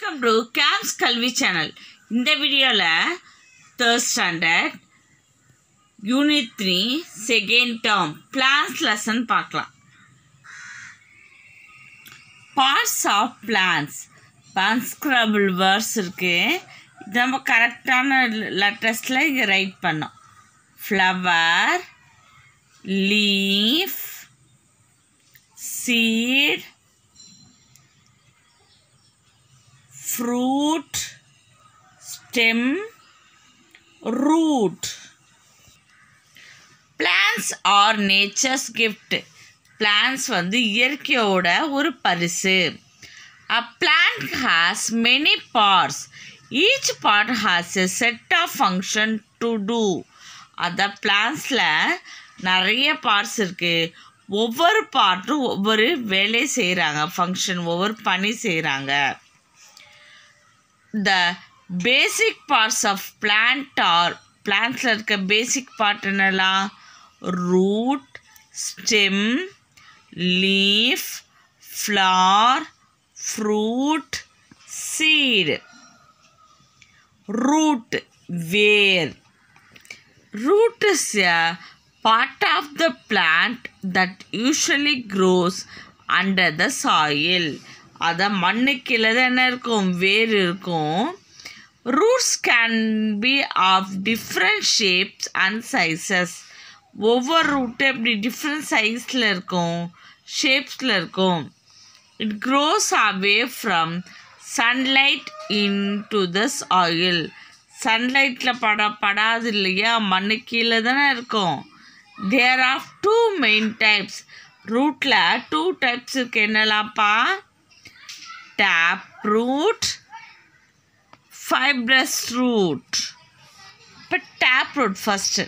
Welcome to games Kalvi channel இந்த வீடியோவில் third standard unit three second term plants lesson பார்க்கலாம் parts of plants unscramble words இருக்குது இது நம்ம கரெக்டான லெட்டர்ஸில் இங்கே ரைட் பண்ணோம் flower leaf seed fruit stem root plants are nature's gift plants வந்து இயற்கையோட ஒரு பரிசு a plant has many parts each part has a set of function to do அந்த பிளான்ஸில் நிறைய பார்ட்ஸ் இருக்குது ஒவ்வொரு பார்ட்டும் ஒவ்வொரு வேலை செய்கிறாங்க ஃபங்க்ஷன் ஒவ்வொரு பணி செய்கிறாங்க the basic parts of plant are பிளான்ஸில் இருக்க பேசிக் பார்ட் என்னெல்லாம் root stem leaf flower fruit seed root வேர் root is a part of the plant that usually grows under the soil அதான் மண்ணுக்கு கீழே தான் என்ன இருக்கும் வேர் இருக்கும் roots can be of different shapes and sizes ஒவ்வொரு ரூட்டும் எப்படி டிஃப்ரெண்ட் சைஸில் இருக்கும் ஷேப்ஸில் இருக்கும் it grows away from sunlight into the soil சன்லைட்டில் பட படாது இல்லையா மண்ணு கீழே தானே இருக்கும் there of two main types ரூட்டில் டூ டைப்ஸ் இருக்கு என்னலாம்ப்பா டேப் ரூட் ஃபைப்ரஸ் ரூட் இப்போ tap root first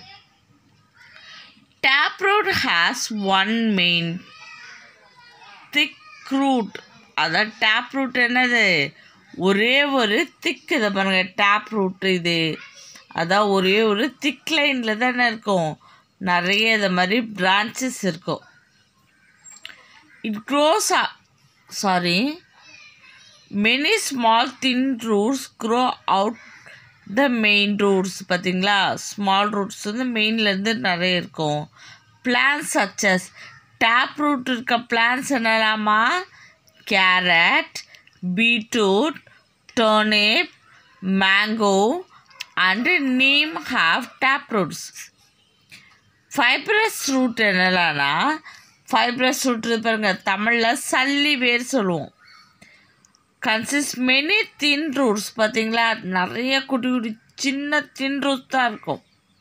tap root has one main thick root அதான் டேப் ரூட் என்னது ஒரே ஒரு திக் இதை பாருங்கள் டேப் ரூட் இது அதான் ஒரே ஒரு திக் லைனில் தானே இருக்கும் நிறைய இது மாதிரி பிரான்ச்சஸ் இருக்கும் it grows sorry many small thin roots grow out the main roots பார்த்தீங்களா ஸ்மால் ரூட்ஸ் வந்து மெயின்லேருந்து நிறைய இருக்கும் பிளான்ஸ் சச்சஸ் டேப் ரூட் இருக்க பிளான்ஸ் என்னலாமா carrot beetroot turnip, mango, and neem have tap roots. Fibrous root என்னலான்னா fibrous root பாருங்க தமிழில் சல்லி வேர் சொல்லுவோம் கன்சிஸ்ட் மெனி தின் ரூட்ஸ் பார்த்தீங்களா நிறைய குட்டி குட்டி சின்ன தின் ரூட்ஸ் தான் இருக்கும்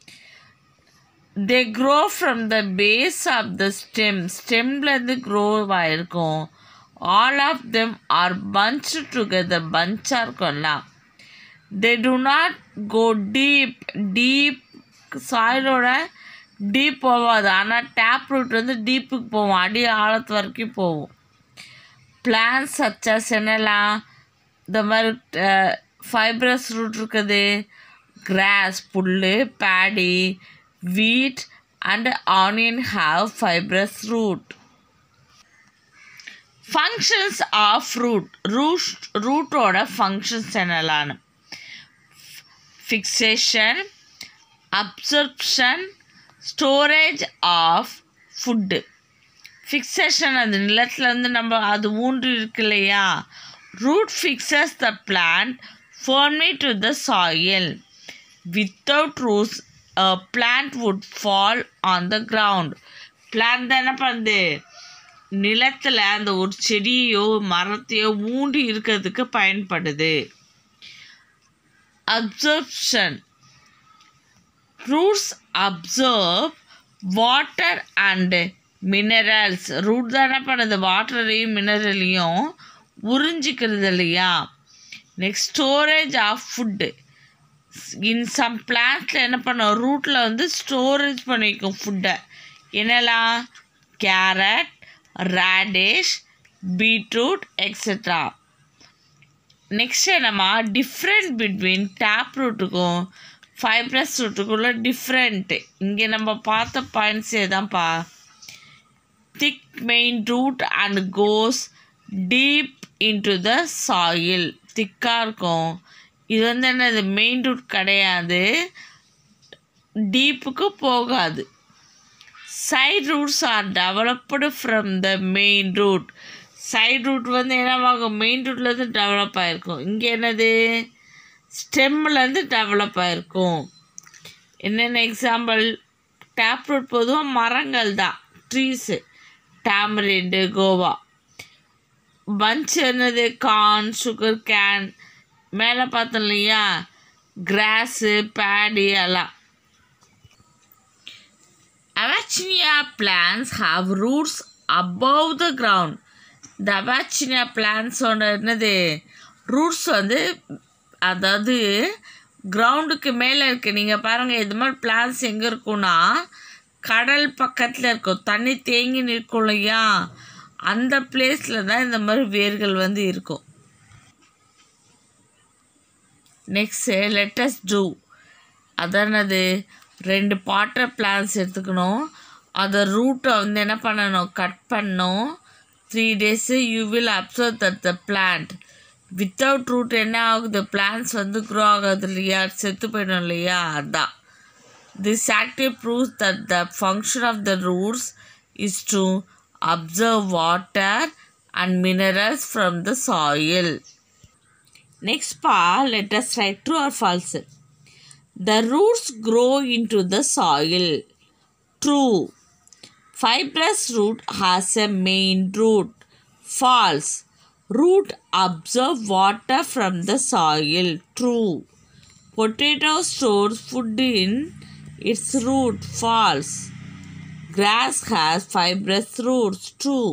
they grow from the base of the stem ஸ்டெம்லேருந்து க்ரோ ஆகிருக்கும் all of them are bunch together பஞ்சாக இருக்கும்லாம் they do not go deep deep சாயிலோட டீப் போகாது ஆனால் டேப் ரூட் வந்து டீப்புக்கு போவோம் அடி ஆழத்து வரைக்கும் போகும் பிளான்ஸ் சச்சஸ் என்னலாம் இந்த மாதிரி ஃபைப்ரஸ் ரூட் இருக்குது கிராஸ் புல் paddy wheat and onion have fibrous root functions of root root ரூட்டோட ஃபங்க்ஷன்ஸ் என்னலான்னு fixation absorption storage of food fixation அந்த நிலத்துலேருந்து நம்ம அது ஊன்றி இருக்கு இல்லையா root fixes the plant firmly to the soil without roots plant would fall on the ground plant தான் என்ன பண்ணுது நிலத்தில் அந்த ஒரு செடியோ மரத்தையோ ஊண்டி இருக்கிறதுக்கு பயன்படுது absorption roots absorb water and minerals root தான் என்ன பண்ணுது வாட்டரையும் மினரலையும் உறிஞ்சிக்கிறது இல்லையா next storage of food in some பிளான்ஸில் என்ன பண்ணோம் ரூட்டில் வந்து ஸ்டோரேஜ் பண்ணிக்கும் ஃபுட்டை என்னெல்லாம் carrot radish beetroot extra next என்னம்மா டிஃப்ரெண்ட் பிட்வீன் டேப் ரூட்டுக்கும் ஃபைப்ரஸ் ரூட்டுக்குள்ள டிஃப்ரெண்ட்டு இங்கே நம்ம பார்த்த பாயிண்ட்ஸே தான்ப்பா thick main root and goes deep into the soil திக்காக இருக்கும் இது வந்து என்னது மெயின் ரூட் கிடையாது டீப்புக்கு போகாது side roots are developed from the main root side root வந்து என்னவாகும் மெயின் ரூட்லேருந்து டெவலப் ஆகிருக்கும் இங்கே என்னது ஸ்டெம்லேருந்து டெவலப் ஆகிருக்கும் என்னென்ன எக்ஸாம்பிள் டேப் ரூட் பொதுவாக மரங்கள் தான் ட்ரீஸு டேமரிண்டு கோவா பஞ்ச் என்னது கார்ன் சுகர் கேன் மேலே பார்த்தோம் இல்லையா கிராஸு பேடி எல்லாம் Awachinia plants have roots above the ground. இந்த அவாச்சினியா பிளான்ஸோட என்னது ரூட்ஸ் வந்து அதாவது கிரவுண்டுக்கு மேலே இருக்குது நீங்கள் பாருங்கள் இது மாதிரி பிளான்ஸ் எங்கே இருக்கும்னா கடல் பக்கத்தில் இருக்கும் தண்ணி தேங்கி நிற்கும் இல்லையா அந்த பிளேஸில் தான் இந்த மாதிரி வேர்கள் வந்து இருக்கும் நெக்ஸ்ட்டு லெட்டஸ் டூ அதானது ரெண்டு பாட்டர் பிளான்ஸ் எடுத்துக்கணும் அதை ரூட்டை வந்து என்ன பண்ணணும் கட் பண்ணணும் three days you will observe that the plant without root என்ன ஆகுது பிளான்ஸ் வந்து க்ரோ ஆகாது இல்லையா செத்து போயிடும் இல்லையா அதான் this active proves that the function of the roots is to absorb water and minerals from the soil next பா let us write true or false the roots grow into the soil true fibrous root has a main root false root absorb water from the soil true potato stores food in its root false grass has fibrous roots true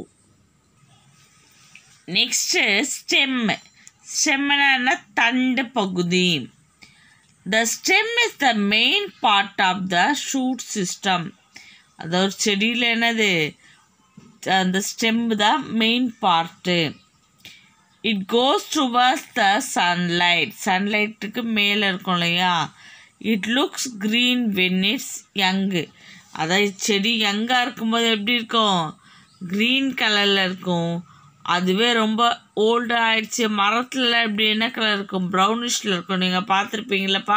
next stem ஸ்டெம்னா தண்டு பகுதி the stem is the main part of the shoot system அதாவது செடியில் என்னது அந்த stem தான் main part it goes towards the sunlight சன்லைட்டுக்கு மேலே இருக்கும் இல்லையா it looks green when it's young அதாவது செடி யங்காக இருக்கும்போது எப்படி இருக்கும் க்ரீன் கலரில் இருக்கும் அதுவே ரொம்ப ஓல்டு ஆயிடுச்சு மரத்துல இப்படி என்ன கலர் இருக்கும் ப்ரௌனிஷில் இருக்கும் நீங்கள் பார்த்துருப்பீங்களப்பா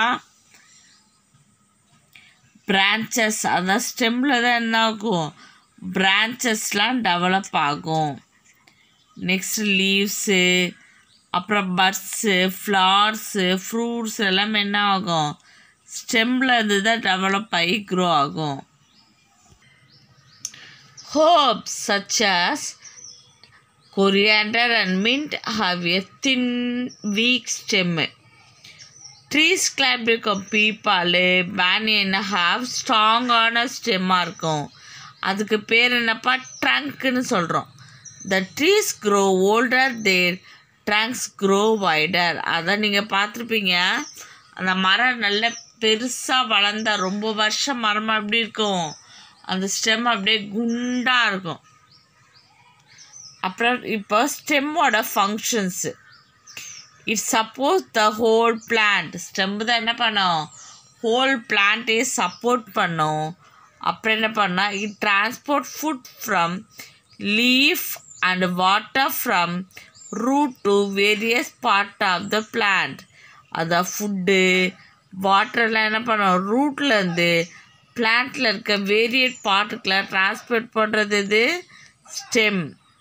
பிரான்ச்சஸ் அதான் ஸ்டெம்மில் தான் என்ன ஆகும் பிரான்ச்சஸ்லாம் டெவலப் ஆகும் நெக்ஸ்ட் லீவ்ஸு அப்புறம் பட்ஸு ஃப்ளார்ஸு ஃப்ரூட்ஸ் எல்லாமே என்ன ஆகும் ஸ்டெம்மில் இருந்து தான் டெவலப் ஆகி க்ரோ ஆகும் herbs such as coriander and mint have a thin weak stem trees கிளாப் இருக்கும் பீப்பால் பேனியன் ஹாவ் ஸ்ட்ராங்கான ஸ்டெம்மாக இருக்கும் அதுக்கு பேர் என்னப்பா ட்ரங்க்னு சொல்கிறோம் the trees grow older their trunks grow wider அதை நீங்கள் பார்த்துருப்பீங்க அந்த மரம் நல்ல பெருசாக வளர்ந்தா ரொம்ப வருஷம் மரமாக எப்படி இருக்கும் அந்த ஸ்டெம் அப்படியே குண்டாக இருக்கும் அப்புறம் இப்போ ஸ்டெம்மோட functions it supports the whole plant stem தான் என்ன பண்ணும் ஹோல் பிளான்ட்டையே சப்போர்ட் பண்ணும் அப்புறம் என்ன பண்ணால் it transport food from leaf and water from root to various part of the plant அதான் ஃபுட்டு வாட்டர்லாம் என்ன பண்ணும் ரூட்லேருந்து பிளான்ட்டில் இருக்க வேரியட் பார்ட்டுக்கெலாம் டிரான்ஸ்போர்ட் பண்ணுறது இது stem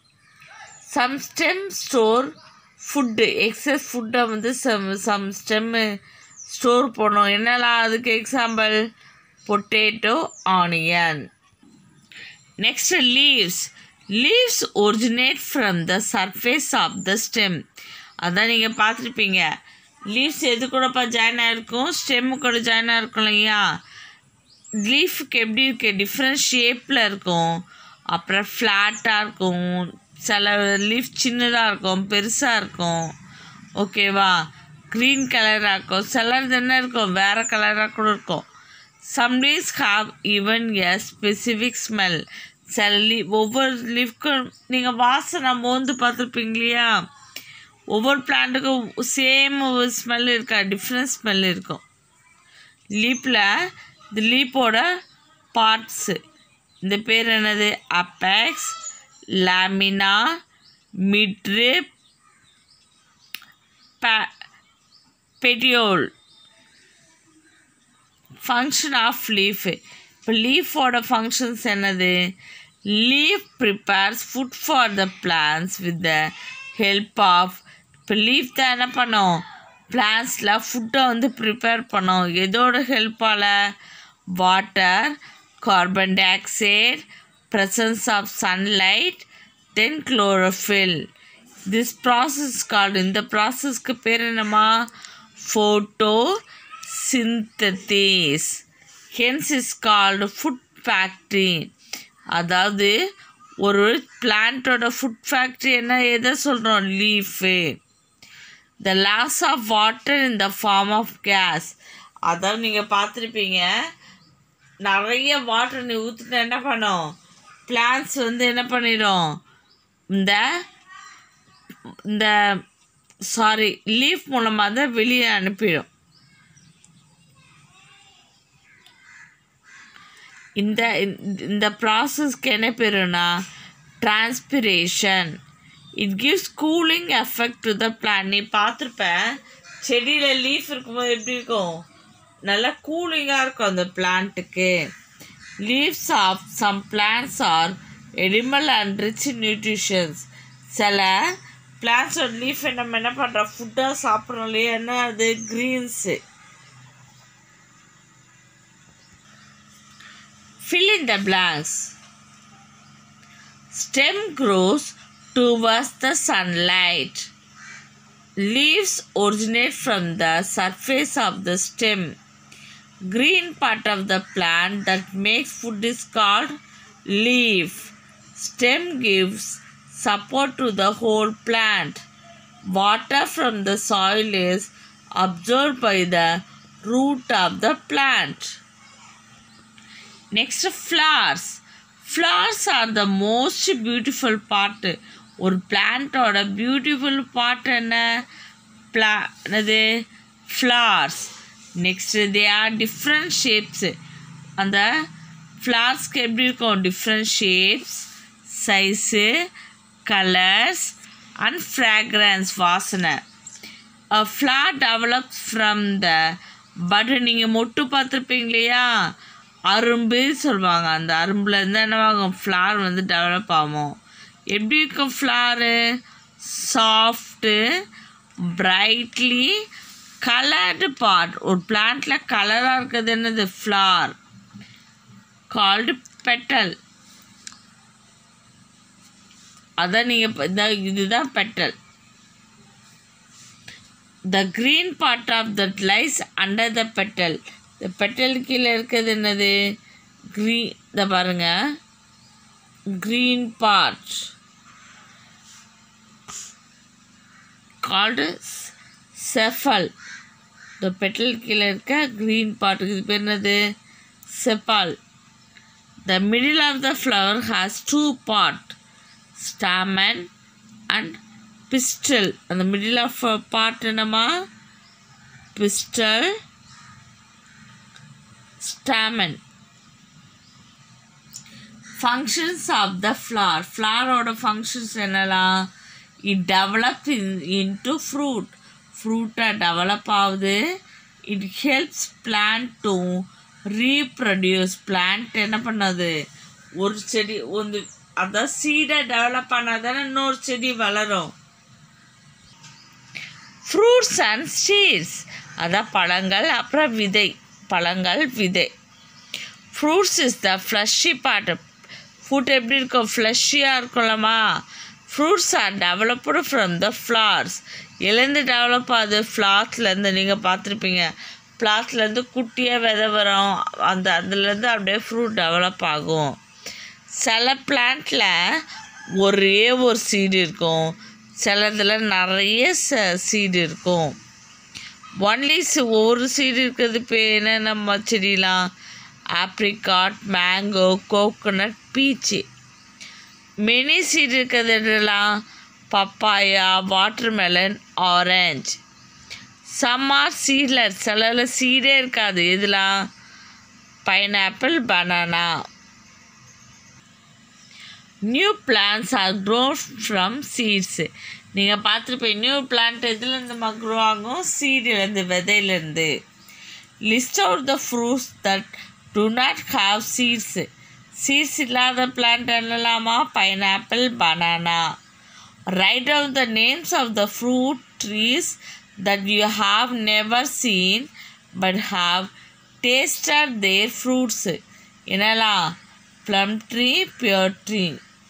some stem store food excess ஃபுட்டை வந்து சம் சம் ஸ்டெம்மு ஸ்டோர் பண்ணும் என்னெல்லாம் அதுக்கு example potato onion next leaves leaves originate from the surface of the stem அதான் நீங்கள் பார்த்துருப்பீங்க லீவ்ஸ் எது கூடப்பா ஜாயின் ஆகிருக்கும் ஸ்டெம்மு கூட ஜாயின் ஆகிருக்கும் இல்லையா லீஃபுக்கு எப்படி இருக்கு டிஃப்ரெண்ட் ஷேப்பில் இருக்கும் அப்புறம் ஃப்ளாட்டாக இருக்கும் சில லீஃப் சின்னதாக இருக்கும் பெருசாக இருக்கும் ஓகேவா க்ரீன் கலராக இருக்கும் சிலது என்ன இருக்கும் வேறு கலராக கூட இருக்கும் some leaves have even a specific smell சில லீவ் ஒவ்வொரு லீஃப்க்கும் நீங்கள் வாசனை மோந்து பார்த்துருப்பீங்க இல்லையா ஒவ்வொரு பிளான்ட்டுக்கும் சேம் ஸ்மெல் இருக்கா டிஃப்ரெண்ட் ஸ்மெல் இருக்கும் லீப்பில் இந்த லீப்போட பார்ட்ஸு இந்த பேர் என்னது apex lamina midrib pa- petiole function of leaf இப்போ லீஃபோட ஃபங்க்ஷன்ஸ் என்னது leaf prepares food for the plants with the help of இப்போ லீஃப் தான் என்ன பண்ணும் பிளான்ஸில் ஃபுட்டை வந்து ப்ரிப்பேர் பண்ணும் எதோட ஹெல்ப்பால் water carbon dioxide presence of sunlight then chlorophyll this process called இந்த ப்ராசஸ்க்கு பேர் என்னம்மா photosynthesis hence is called food factory அதாவது ஒரு பிளான்ட்டோட ஃபுட் ஃபேக்ட்ரி என்ன எதை சொல்கிறோம் leaf the loss of water in the form of gas அதாவது நீங்கள் பார்த்துருப்பீங்க நிறைய வாட்டர் நீ ஊற்றிட்டு என்ன பண்ணும் பிளான்ஸ் வந்து என்ன பண்ணிடும் இந்த இந்த சாரி லீஃப் மூலமாக தான் வெளியே அனுப்பிடும் இந்த இந்த- இந்த ப்ராசஸ்க்கு என்ன பேருனா transpiration it gives cooling effect to the plant நீ பார்த்துருப்ப செடியில் லீஃப் இருக்கும்போது எப்படி இருக்கும் நல்லா கூலிங்காக இருக்கும் அந்த பிளான்ட்டுக்கு leaves of some plants are edible and rich nutritions சில பிளான்ஸோட லீஃபை நம்ம என்ன பண்ணுறோம் ஃபுட்டாக சாப்பிட்றோம் இல்லையா என்ன அது greens fill in the blanks. Stem grows towards the sunlight. Leaves originate from the surface of the stem. Green part of the plant that makes food is called leaf. Stem gives support to the whole plant. Water from the soil is absorbed by the root of the plant. Next flowers flowers are the most beautiful part ஒரு பிளான்ட்டோட beautiful part என்ன பிளா என்னது flowers next they are different shapes அந்த ஃப்ளவர்ஸ்க்கு எப்படி இருக்கும் different shapes size colours and fragrance வாசனை a flower develops from the bud நீங்கள் மொட்டு பார்த்துருப்பீங்க இல்லையா அரும்பு சொல்லுவாங்க அந்த அரும்பில் இருந்து என்னவாகும் ஃப்ளார் வந்து டெவலப் ஆகும் எப்படி இருக்கும் flower soft brightly coloured part ஒரு பிளான்ட்டில் கலராக இருக்கிறது என்னது ஃப்ளார் கால்டு பெட்டல் அதான் நீங்கள் இதான் இதுதான் petal the green part of that lies under the petal இந்த பெட்டல் கீழே இருக்கிறது என்னது க்ரீ இதை பாருங்க க்ரீன் பார்ட் கால்டு செஃபல் இந்த பெட்டல் கீழே இருக்க க்ரீன் பார்ட்டுக்கு இது பேர் என்னது sepal the middle of the flower has two part stamen and pistil அந்த மிடில் ஆஃப் பார்ட் என்னம்மா pistil stamen functions of the flower ஃப்ளாரோட ஃபங்க்ஷன்ஸ் என்னலாம் it develop in into fruit ஃப்ரூட்டாக டெவலப் ஆகுது it helps plant to reproduce plant என்ன பண்ணது ஒரு செடி ಒಂದು அதான் சீடை டெவலப் ஆனால் தானே இன்னொரு செடி வளரும் ஃப்ரூட்ஸ் அண்ட் சீட்ஸ் அதான் பழங்கள் அப்புறம் விதை பழங்கள் விதை fruits is the fleshy part food எப்படி இருக்கும் ஃப்ளஷியாக இருக்கும்லம்மா fruits are developed from the flowers எலேருந்து டெவலப் ஆகுது ஃப்ளார்ஸ்லேருந்து நீங்கள் பார்த்துருப்பீங்க ஃப்ளார்ஸ்லேருந்து குட்டியாக விதை வரும் அந்த அதுலேருந்து அப்படியே ஃப்ரூட் டெவலப் ஆகும் சில பிளான்ட்டில் ஒரே ஒரு சீடு இருக்கும் சிலதில் நிறைய ச சீடு இருக்கும் ஒன்லி ஒரு சீடு இருக்கிறது பேர் என்ன நம்ம செடிலாம் apricot mango coconut peach many seed இருக்கிறது என்னலாம் papaya watermelon orange some are seedless சிலல சீடே இருக்காது இதெல்லாம் pineapple banana new plants are grown from seeds நீங்கள் பார்த்துருப்பீங்க நியூ பிளான்ட் எதுலேருந்து க்ரோ ஆகும் சீடுலேருந்து விதையிலேருந்து list out the fruits that do not have seeds seeds இல்லாத பிளான்ட் என்னலாமா pineapple banana write down the names of the fruit trees that you have never seen but have tasted there fruits என்னலாம் plum tree pear tree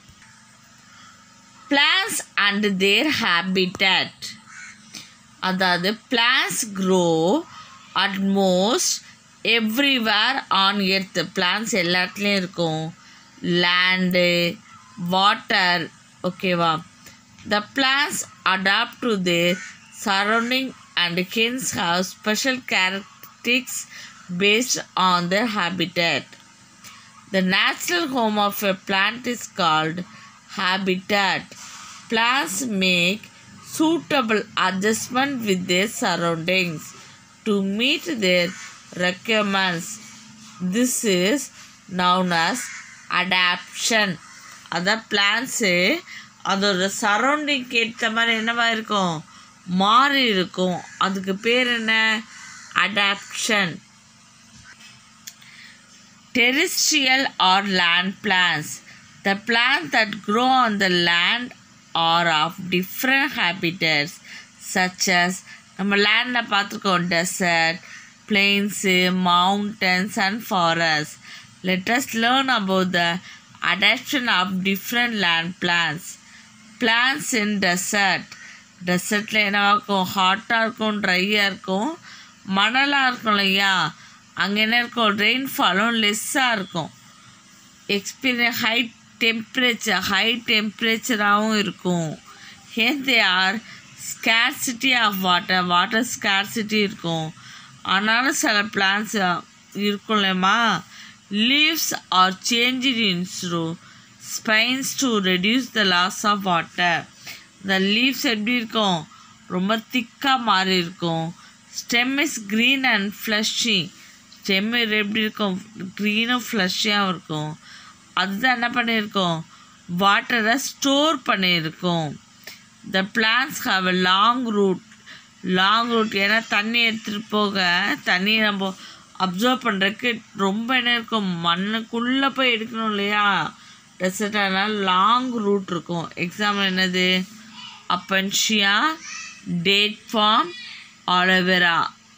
plants and their habitat அதாவது plants grow almost everywhere on earth plants எல்லாத்துலேயும் இருக்கும் land water ஓகேவா the plants adapt to their surrounding and hence have special characteristics based on their habitat. The natural home of a plant is called habitat. Plants make suitable adjustment with their surroundings to meet their requirements. This is known as adaptation. அதான் plants அதோட சரௌண்டிங்க்கு ஏற்ற மாதிரி என்னவா இருக்கும் மாறி இருக்கும் அதுக்கு பேர் என்ன adaption terrestrial or land plants. The plants that grow on the land are of different habitats such as நம்ம லேண்டில் பார்த்துருக்கோம் desert plains mountains and forest let's learn about the adaption of different land plants plants in desert டெசர்ட்டில் என்னவா இருக்கும் ஹாட்டாக இருக்கும் ட்ரையாக இருக்கும் மணலாக இருக்கும் இல்லையா அங்கே என்ன இருக்கும் ரெயின்ஃபாலும் லெஸ்ஸாக இருக்கும் எக்ஸ்பீரியன் ஹை டெம்பரேச்சர் ஹை டெம்பரேச்சராகவும் இருக்கும் hence they are scarcity of water water scarcity இருக்கும் ஆனாலும் சில பிளான்ஸ் இருக்கும் இல்லைம்மா leaves are change in through spines to reduce the loss of water இந்த லீவ்ஸ் எப்படி இருக்கும் ரொம்ப திக்காக மாறி இருக்கும் stem is green and fleshy stem எப்படி இருக்கும் க்ரீனும் ஃப்ளஷியாகவும் இருக்கும் அதுதான் என்ன பண்ணியிருக்கோம் வாட்டரை ஸ்டோர் பண்ணியிருக்கோம் the plants have a long root long root ஏன்னா தண்ணி எடுத்துகிட்டு போக தண்ணியை நம்ம அப்சர்வ் பண்ணுறதுக்கு ரொம்ப என்ன இருக்கும் மண்ணுக்குள்ளே போய் எடுக்கணும் இல்லையா டெசர்ட் அதனால் லாங் ரூட் இருக்கும் எக்ஸாம்பிள் என்னது opuntia date palm aloe vera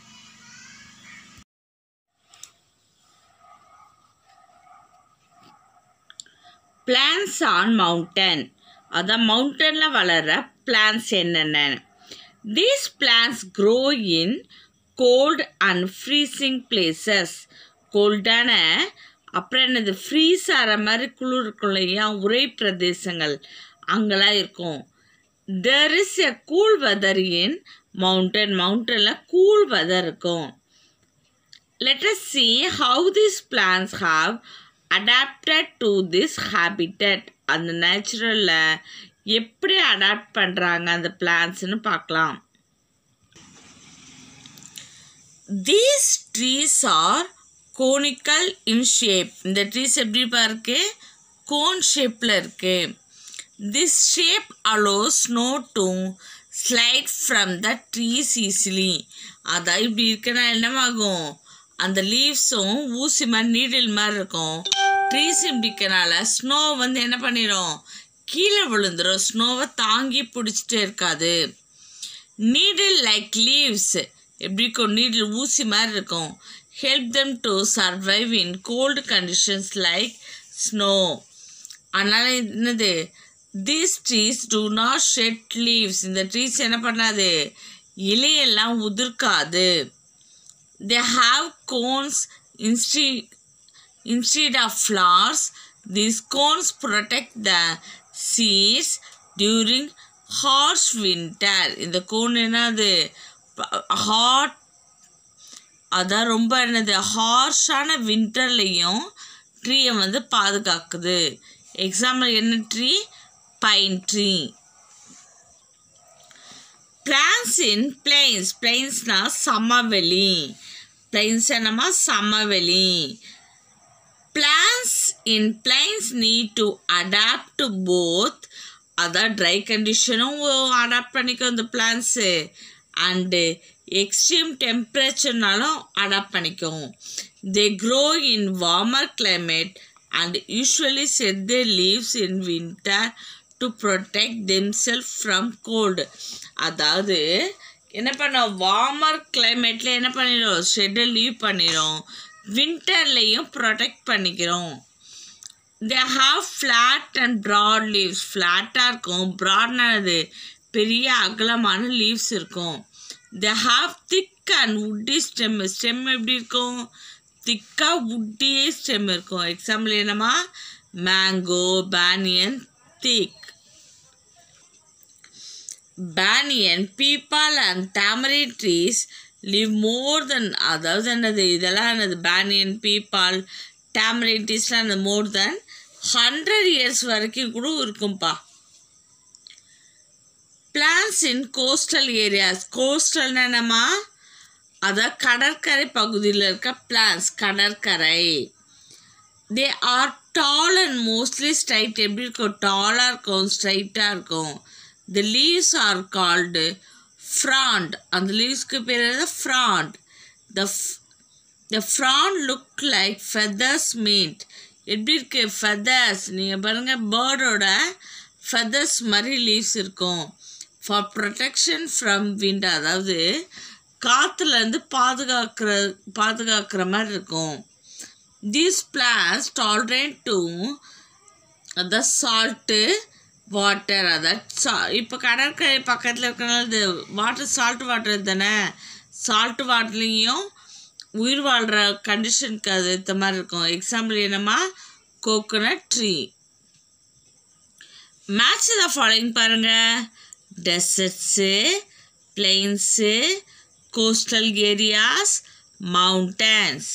plants on mountain அதான் மவுண்டனில் வளர்கிற பிளான்ஸ் என்னென்ன these plants grow in cold and freezing places கோல்டான அப்புறம் என்னது ஃப்ரீஸ் ஆகிற மாதிரி குளிர் இருக்கும் இல்லையா உரை பிரதேசங்கள் அங்கெல்லாம் இருக்கும் there is a cool weather in mountain மவுண்டனில் கூல் வெதர் இருக்கும் let us see how this plants have adapted to this habitat அந்த நேச்சுரலில் எப்படி அடாப்ட் பண்ணுறாங்க அந்த பிளான்ஸ்னு பார்க்கலாம் these trees are conical in shape இந்த ட்ரீஸ் எப்படிப்பா இருக்கு கோன் ஷேப்பில் இருக்கு this shape allow snow to slide from the trees easily அதான் இப்படி இருக்குன்னா என்னவாகும் அந்த லீவ்ஸும் ஊசி மாதிரி நீடில் மாதிரி இருக்கும் ட்ரீஸ் இப்படிக்கனால ஸ்னோ வந்து என்ன பண்ணிடும் கீழே விழுந்துடும் ஸ்னோவை தாங்கி பிடிச்சிட்டே இருக்காது நீடில் லைக் லீவ்ஸ் எப்படி இருக்கும் நீடில் ஊசி மாதிரி இருக்கும் help them to survive in cold conditions like snow அதனால் என்னது these trees do not shed leaves இந்த ட்ரீஸ் என்ன பண்ணாது இலையெல்லாம் உதிர்க்காது they have cones instead instead of flowers these cones protect the seeds during harsh winter இந்த cone என்னது hot அதான் ரொம்ப என்னது ஹார்ஷான வின்டர்லேயும் ட்ரீயை வந்து பாதுகாக்குது எக்ஸாம்பிள் என்ன tree pine tree plants in plains பிளெயின்ஸ்னால் சமவெளி பிளெயின்ஸ் என்னமா சமவெளி plants in plains need to adapt to both அதான் ட்ரை கண்டிஷனும் அடாப்ட் பண்ணிக்கும் இந்த பிளான்ஸு அண்டு எக்ஸ்ட்ரீம் டெம்பரேச்சர்னாலும் அடாப்ட் பண்ணிக்கும் they grow in warmer climate and usually shed their leaves in winter to protect themself from cold அதாவது என்ன பண்ணோம் warmer கிளைமேட்ல என்ன பண்ணிடும் ஷெட்டை லீவ் பண்ணிடும் வின்டர்லேயும் ப்ரொடெக்ட் பண்ணிக்கிறோம் they have flat and broad leaves ஃப்ளாட்டாக இருக்கும் ப்ராட்னானது பெரிய அகலமான லீவ்ஸ் இருக்கும் they have thick and woody stem stem எப்படி இருக்கும் திக்காக உட்டியே ஸ்டெம் இருக்கும் எக்ஸாம்பிள் என்னமா mango banyan teak banyan, peepal and tamarind trees live more then அதாவது என்னது இதெல்லாம் என்னது பேனியன் பீப்பால் tamarind ட்ரீஸ்லாம் என்னது மோர் தென் ஹண்ட்ரட் இயர்ஸ் வரைக்கும் கூட இருக்கும்பா பிளான்ஸ் இன் கோஸ்டல் ஏரியாஸ் கோஸ்டல்னா என்னம்மா அதான் கடற்கரை பகுதியில் இருக்க பிளான்ஸ் கடற்கரை they are tall and mostly straight எப்படி இருக்கும் டாலாக இருக்கும் ஸ்ட்ரைட்டாக இருக்கும் the leaves are called frond அந்த லீவ்ஸ்க்கு பேர் என்னது frond the the frond look like feathers மீட் எப்படி இருக்கு ஃபெதர்ஸ் நீங்கள் பாருங்கள் பேர்டோட ஃபெதர்ஸ் மாதிரி லீவ்ஸ் இருக்கும் ஃபார் ப்ரொடெக்ஷன் ஃப்ரம் விண்ட் அதாவது காற்றுலேருந்து பாதுகாக்கிற பாதுகாக்கிற மாதிரி இருக்கும் these plants tolerate to the salt water அதான் சா இப்போ கடற்கரை பக்கத்தில் இருக்கிறனால இது வாட்டர் சால்ட் வாட்டர் தானே சால்ட் வாட்டர்லேயும் உயிர் வாழ்கிற கண்டிஷனுக்கு அது ஏற்ற மாதிரி இருக்கும் எக்ஸாம்பிள் என்னம்மா coconut tree match the following பாருங்கள் deserts plains coastal areas mountains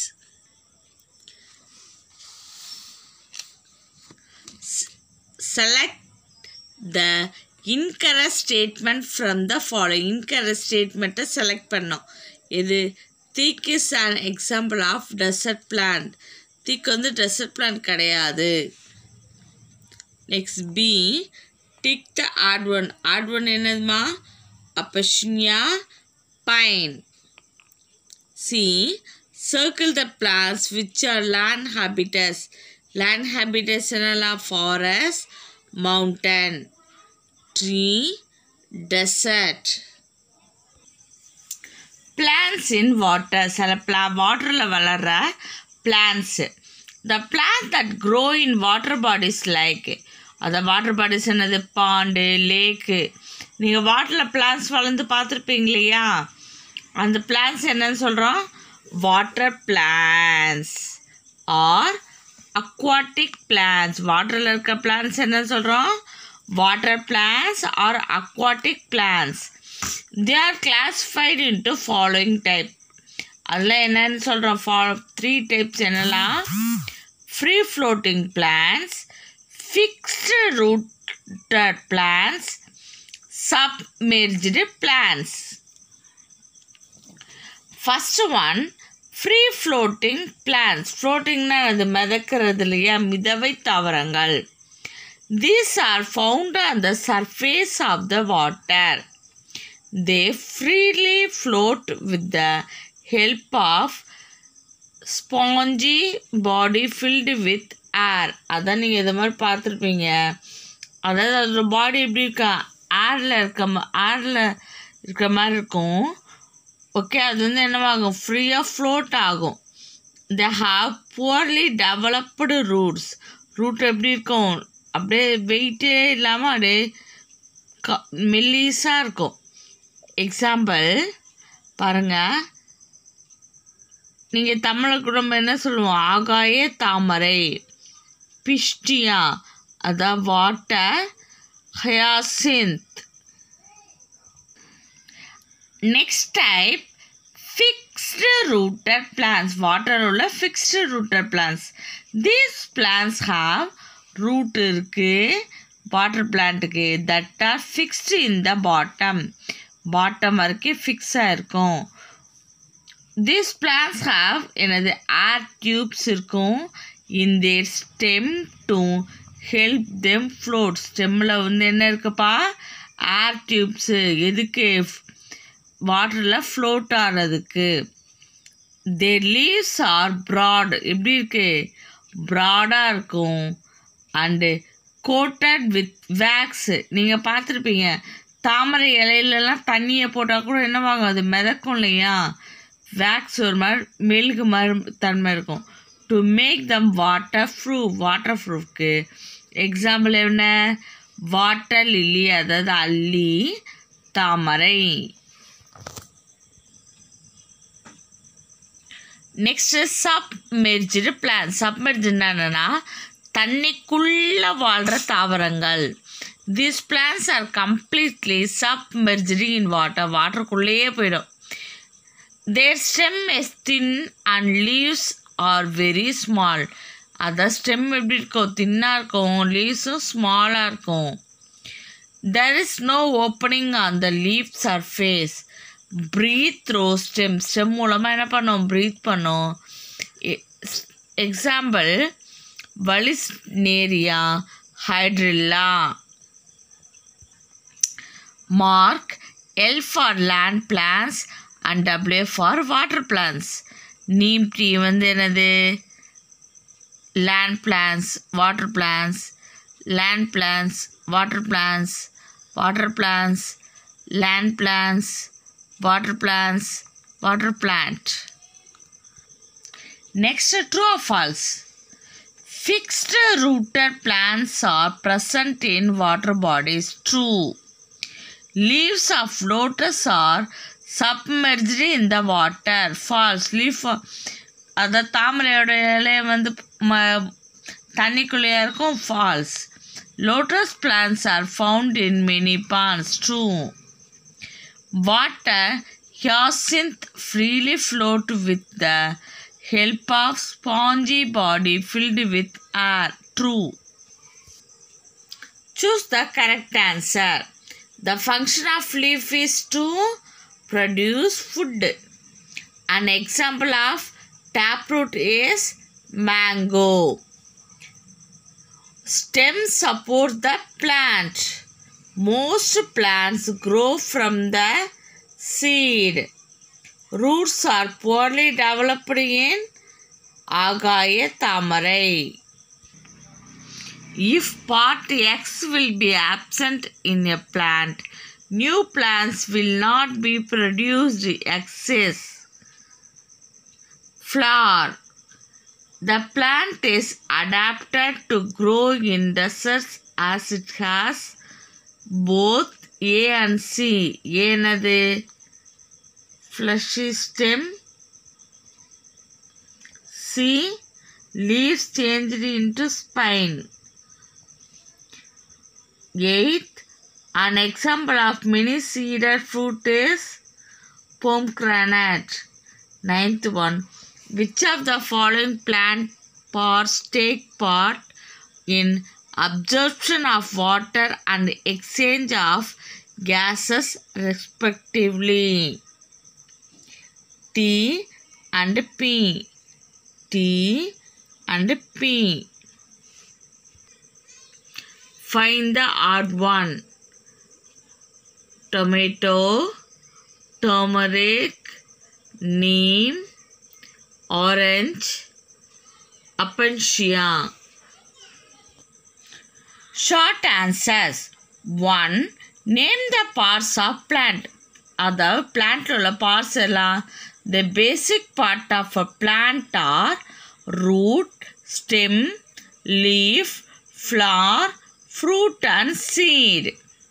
select the incorrect statement from the following incorrect statement select பண்ணோம் இது thick is an example of desert plant thick வந்து desert plant கிடையாது next B tick the odd one odd one என்னதுமா apacenia pine C. Circle the plants which are land habitats. Land habitats என்னெல்லாம் forest, mountain, tree, desert. Plants in water. சில பிளா வாட்டரில் வளர்கிற plants. The plants that grow in water bodies like அந்த water bodies என்னது pond lake நீங்கள் வாட்டரில் plans வளர்ந்து பார்த்துருப்பீங்க இல்லையா அந்த பிளான்ஸ் என்னன்னு சொல்கிறோம் water plants are aquatic plants வாட்டரில் இருக்க பிளான்ஸ் என்ன சொல்கிறோம் water plants are aquatic plants they are classified into following type அதில் என்னன்னு சொல்கிறோம் ஃபா த்ரீ டைப்ஸ் என்னெல்லாம் free floating plants fixed rooted plants submerged plants first one free floating plants ஃப்ளோட்டிங்னா அது மிதக்கிறது இல்லையா மிதவை தாவரங்கள் these are found on the surface of the water they freely float with the help of spongy body filled with air அதான் நீங்கள் இது மாதிரி பார்த்துருப்பீங்க அதாவது அதோட பாடி எப்படி இருக்கா ஏரில் இருக்க ஏரில் இருக்கிற மாதிரி இருக்கும் ஓகே அது வந்து என்னவாகும் ஃப்ரீயாக ஃப்ளோட் ஆகும் they have poorly developed roots root எப்படி இருக்கும் அப்படியே வெயிட்டே இல்லாமல் அப்படியே க மெல்லிஸாக இருக்கும் எக்ஸாம்பிள் பாருங்கள் நீங்கள் தமிழில் கூட நம்ம என்ன சொல்லுவோம் ஆகாய தாமரை பிஷ்டியா அதான் water hyacinth Next type fixed rooted plants. Water உள்ள fixed rooted plants. These plants have root இருக்கு வாட்டர் பிளான்ட்டுக்கு that are fixed in the bottom bottom வரைக்கும் ஃபிக்ஸ் ஆகிருக்கும் தீஸ் பிளான்ஸ் ஹாவ் எனது ஏர் டியூப்ஸ் இருக்கும் in their stem to help them float ஸ்டெம்மில் வந்து என்ன இருக்குப்பா ஏர் டியூப்ஸு எதுக்கு வாட்டரில் ஃப்ளோட் ஆகிறதுக்கு தேர் லீவ்ஸ் ஆர் ப்ராட் எப்படி இருக்கு ப்ராடாக இருக்கும் அண்டு கோட்டட் வித் வேக்ஸு நீங்கள் பார்த்துருப்பீங்க தாமரை இலையிலலாம் தண்ணியை போட்டால் கூட என்னவாங்க அது மிதக்கும் இல்லையா வேக்ஸ் ஒரு மாதிரி மெழுகு மாதிரி தன்மை இருக்கும் to make them waterproof water ப்ரூஃப்க்கு எக்ஸாம்பிள் என்ன வாட்டர் லில்லி அதாவது அல்லி தாமரை நெக்ஸ்ட்டு சப்மெர்ஜ்டு பிளான் சப்மெர்ஜ்னா என்னென்னா தண்ணிக்குள்ளே வாழ்கிற தாவரங்கள் these plants are completely submerged in water வாட்டருக்குள்ளேயே போயிடும் their stem is thin and leaves are very small அதான் ஸ்டெம் எப்படி இருக்கும் தின்னாக இருக்கும் லீவ்ஸும் ஸ்மாலாக இருக்கும் there is no opening on the leaf surface breathe through stem stem மூலமாக என்ன பண்ணோம் ப்ரீத் பண்ணோம் example vallisneria hydrilla mark L for land plants and W for water plants neem tree வந்து என்னது land plants water plants land plants water plants water plants land plants water plants, water plant. Next, true or false? Fixed rooted plants are present in water bodies. True. Leaves of lotus are submerged in the water. False. Leaf அந்த தாமரையோட இலைய வந்து ம தண்ணிக்குள்ளேயே இருக்கும் false lotus plants are found in many ponds true Water hyacinth freely float with the help of spongy body filled with air. True. Choose the correct answer. The function of leaf is to produce food. An example of taproot is mango. Stems support the plant. Most plants grow from the seed. Roots are poorly developed in Agaya Tamarai. If part X will be absent in a plant, new plants will not be produced excess. Flower. The plant is adapted to grow in deserts as it has both A and C. ಏನದು fleshy stem. C. Leaves changed into spine. 8. An example of many seeded fruit is pomegranate. Ninth one. Which of the following plant parts take part in absorption of water and exchange of gases respectively? T and P. T and P. Find the odd one. Tomato, turmeric, neem, orange, appensia. Short answers. 1. Name the parts of plant. அதாவது பிளான்ட்ல உள்ள parts எல்லாம் the basic part of a plant are root stem leaf flower fruit and seed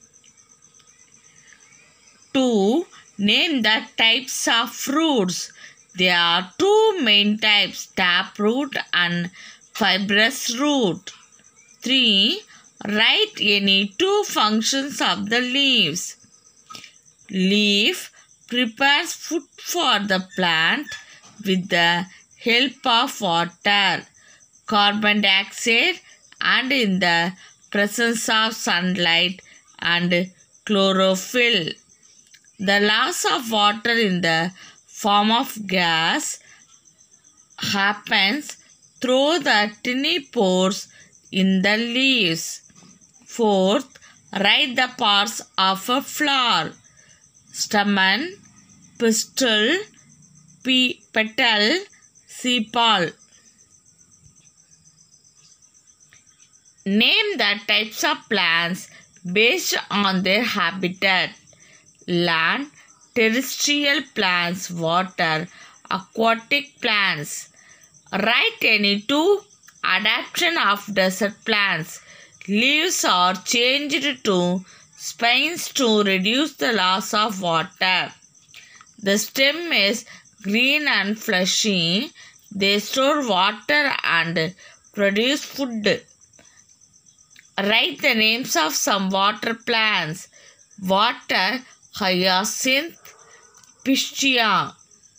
to name the types of fruits There are two main types taproot and fibrous root. 3. Write any two functions of the leaves. Leaf prepares food for the plant with the help of water, carbon dioxide, and in the presence of sunlight and chlorophyll. The loss of water in the form of gas happens through the tiny pores in the leaves. Fourth, write the parts of a flower. Stamen, pistil, pe- petal, sepal. Name the types of plants based on their habitat. Land, terrestrial plants, water, aquatic plants. Write any two adaptation of desert plants. Leaves are changed to spines to reduce the loss of water. The stem is green and fleshy. They store water and produce food. Write the names of some water plants. Water hyacinth, pistia.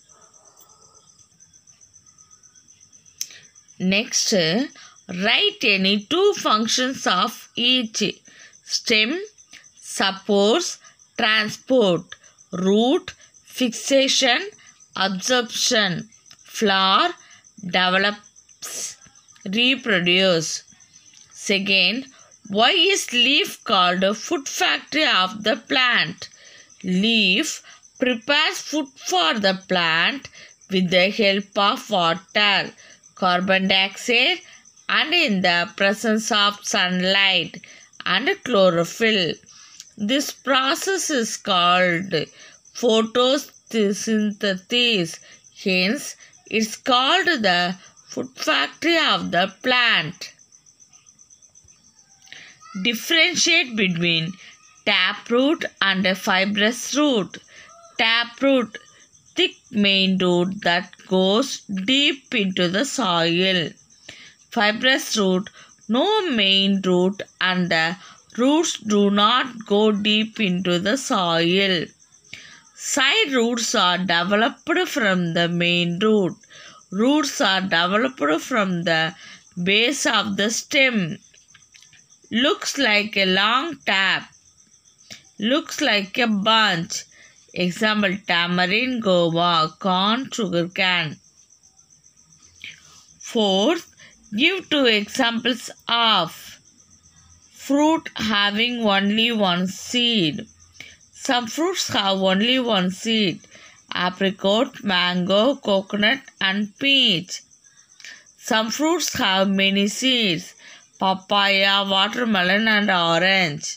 Next, write any two functions of each stem, supports, transport, root, fixation, absorption, flower, develops, reproduce. Second, why is leaf called a food factory of the plant? Leaf prepares food for the plant with the help of water, carbon dioxide, and in the presence of sunlight and chlorophyll. This process is called photosynthesis. Hence, it's called the food factory of the plant. Differentiate between taproot and a fibrous root. Taproot, thick main root that goes deep into the soil. Fibrous root, no main root and the roots do not go deep into the soil. Side roots are developed from the main root. Roots are developed from the base of the stem. Looks like a long tap. Looks like a bunch. Example tamarind, guava, corn, sugar cane. Fourth, give two examples of fruit having only one seed. Some fruits have only one seed apricot, mango, coconut, and peach. Some fruits have many seeds papaya, watermelon, and orange.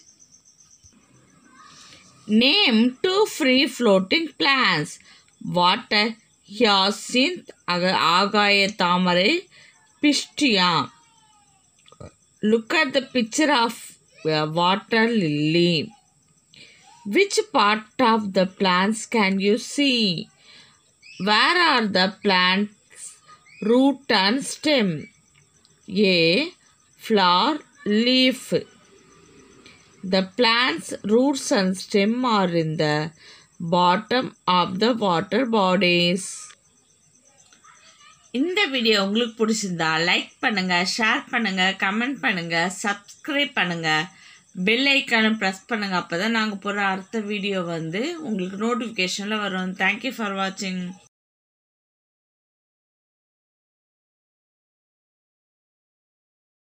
Name two free floating plants water hyacinth, aga- ஆகாய தாமரை, pistia. Look at the picture of a water lily. Which part of the plants can you see? Where are the plants' root and stem? A. Flower, leaf. The plant's roots and stem are in the bottom of the water bodies. இந்த video உங்களுக்கு பிடிச்சிருந்தா like பண்ணுங்க share பண்ணுங்க comment பண்ணுங்க subscribe பண்ணுங்க bell ஐக்கானை press பண்ணுங்க அப்போ தான் நாங்கள் போகிற அடுத்த வீடியோ வந்து உங்களுக்கு நோட்டிஃபிகேஷனில் வரும் தேங்க்யூ ஃபார் வாட்சிங்